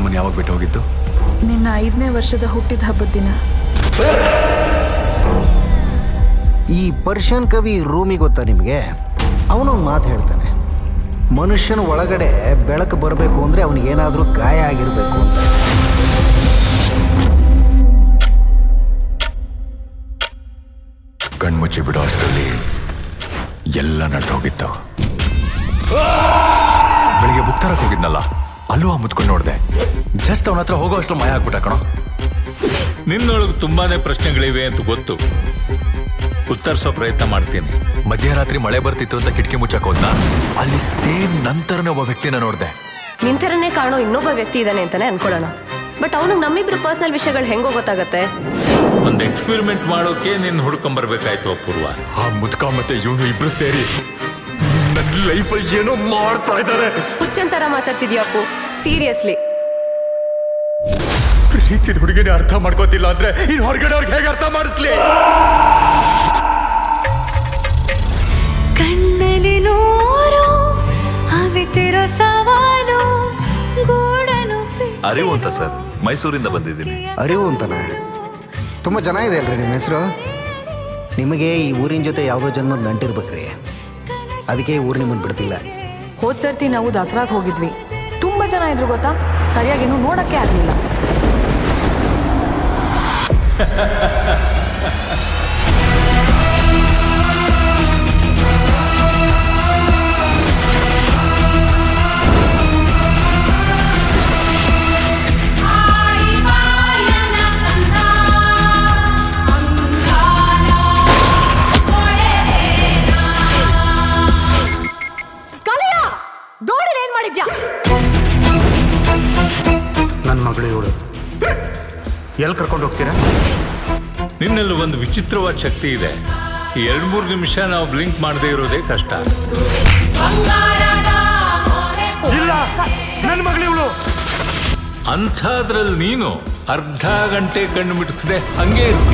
ನಮ್ಮನ್ನು ಯಾವಾಗ ಬಿಟ್ಟು ಹೋಗಿದ್ದು ನಿನ್ನ ಐದನೇ ವರ್ಷದ ಹುಟ್ಟಿದ ಹಬ್ಬದ ದಿನ ಈ ಪರ್ಷಿಯನ್ ಕವಿ ರೂಮಿ ಗೊತ್ತಾ ನಿಮಗೆ ಅವನೊಂದು ಮಾತು ಹೇಳ್ತಾನೆ ಮನುಷ್ಯನ ಒಳಗಡೆ ಬೆಳಕು ಬರಬೇಕು ಅಂದರೆ ಅವನಿಗೇನಾದರೂ ಗಾಯ ಆಗಿರಬೇಕು ಅಂತ ಕಣ್ಮುಚ್ಚಿ ಬಿಡೋ ಅಷ್ಟರಲ್ಲಿ ಎಲ್ಲ ನಟ್ಟು ಹೋಗಿತ್ತು ಬೆಳಿಗ್ಗೆ ಬುಕ್ ತರಕ್ ಹೋಗಿದ್ನಲ್ಲ ಅಲ್ಲೂ ಆ ಮುತ್ಕೊಂಡು ನೋಡಿದೆ ಜಸ್ಟ್ ಅವನ ಹತ್ರ ಹೋಗೋ ಅಷ್ಟು ಮಾಯ ಆಗ್ಬಿಟ್ಟ ಕಣೋ ನಿನ್ನೊಳಗೆ ತುಂಬಾನೇ ಪ್ರಶ್ನೆಗಳಿವೆ ಅಂತ ಗೊತ್ತು ಉತ್ತರಿಸೋ ಪ್ರಯತ್ನ ಮಾಡ್ತೀನಿ ಮಧ್ಯರಾತ್ರಿ ಮಳೆ ಬರ್ತಿತ್ತು ಅಂತ ಕಿಟಕಿ ಮುಚ್ಚಕ್ ಹೋದ್ನ ಅಲ್ಲಿ ಸೇಮ್ ನಂತರನೇ ಒಬ್ಬ ವ್ಯಕ್ತಿನ ನೋಡ್ದೆ ನಿಂತರನೇ ಕಾಣೋ ಇನ್ನೊಬ್ಬ ವ್ಯಕ್ತಿ ಇದ್ದಾನೆ ಅಂತಾನೆ ಅನ್ಕೊಳ್ಳೋಣ ಬಟ್ ಅವನಿಗೆ ನಮ್ಮಿಬ್ರು ಪರ್ಸನಲ್ ವಿಷಯಗಳು ಹೆಂಗೋ ಗೊತ್ತಾಗತ್ತೆ ಒಂದು ಎಕ್ಸ್ಪೆರಿಮೆಂಟ್ ಮಾಡೋಕೆ ನಿನ್ನ ಹುಡ್ಕೊಂಬರ್ಬೇಕಾಯ್ತು ಅಪೂರ್ವ ಆ ಮುದ್ಕ ಮತ್ತೆ ಇವನು ಇಬ್ರು ಸೇರಿ ನನ್ನ ಲೈಫಲ್ಲಿ ಏನೋ ಮಾಡ್ತಾ ಇದ್ದಾರೆ ಹುಚ್ಚನ್ ತರ ಮಾತಾಡ್ತಿದ್ಯಾ ಅಪ್ಪು ಸೀರಿಯಸ್ಲಿ ಪ್ರೀತಿದ ಹುಡುಗಿನ ಅರ್ಥ ಮಾಡ್ಕೋತಿಲ್ಲ ಅಂದ್ರೆ ಇನ್ ಹೊರಗಡೆ ಅವ್ರಿಗೆ ಹೇಗೆ ಅರ್ಥ ಮಾಡಿಸ್ಲಿ ಕಣ್ಣಲ್ಲಿ ನೂರು ಅವಿತಿರೋ ಸವಾಲು ಗೂಡನು ಅರಿವು ಅಂತ ಸರ್ ಮೈಸೂರಿಂದ ಬಂದಿದ್ದೀನಿ ಅರಿವು ಅಂತಾನೆ ತುಂಬ ಚೆನ್ನಾಗಿದೆ ಅಲ್ರಿ ನಿಮ್ಮ ಹೆಸರು ನಿಮಗೆ ಈ ಊರಿನ ಜೊತೆ ಯಾವುದೋ ಜನ್ಮದ ನಂಟಿರ್ಬೇಕ್ರಿ ಅದಕ್ಕೆ ಈ ಊರು ನಿಮ್ಮನ್ನು ಬಿಡ್ತಿಲ್ಲ ಹೋದ್ ಸರ್ತಿ ನಾವು ದಸರಾಗ್ ಹೋಗಿದ್ವಿ ತುಂಬಾ ಜನ ಇದ್ರು ಗೊತ್ತಾ ಸರಿಯಾಗಿ ಇನ್ನೂ ನೋಡಕ್ಕೆ ಆಗ್ಲಿಲ್ಲ ಕಲಿಯ ದೋಣಿಲಿ ಏನ್ ಮಾಡಿದ್ಯಾ ನನ್ನ ಮಗಳು ಇವಳು ಎಲ್ಲಿ ಕರ್ಕೊಂಡು ಹೋಗ್ತೀರಾ ನಿನ್ನಲ್ಲಿ ಒಂದು ವಿಚಿತ್ರವಾದ ಶಕ್ತಿ ಇದೆ ಈ ಎರಡ್ ಮೂರು ನಿಮಿಷ ನಾವು ಬ್ಲಿಂಕ್ ಮಾಡದೇ ಇರೋದೇ ಕಷ್ಟ ಇಲ್ಲ ನನ್ನ ಮಗಳು ಇವಳು ಅಂಥದ್ರಲ್ಲಿ ನೀನು ಅರ್ಧ ಗಂಟೆ ಕಣ್ಣು ಮಿಟುಕಿಸದೆ ಹಂಗೆ ಇರ್ತಿ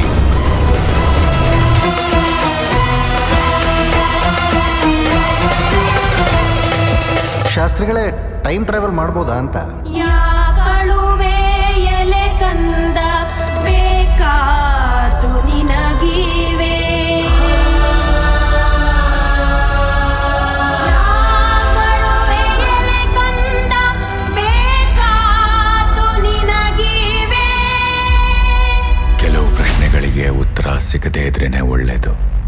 ಶಾಸ್ತ್ರಿಗಳೇ ಟೈಮ್ ಟ್ರಾವೆಲ್ ಮಾಡ್ಬೋದಾ ಅಂತ ಯಾಕಳುವೆ ಎಲೆ ಕಂದ ಬೇಕಾದು ನಿನಗಿವೆ ಯಾಕಳುವೆ ಎಲೆ ಕಂದ ಬೇಕಾದು ನಿನಗಿವೆ ಕೆಲವು ಪ್ರಶ್ನೆಗಳಿಗೆ ಉತ್ತರ ಸಿಗದೇ ಇದ್ರೇನೆ ಒಳ್ಳೇದು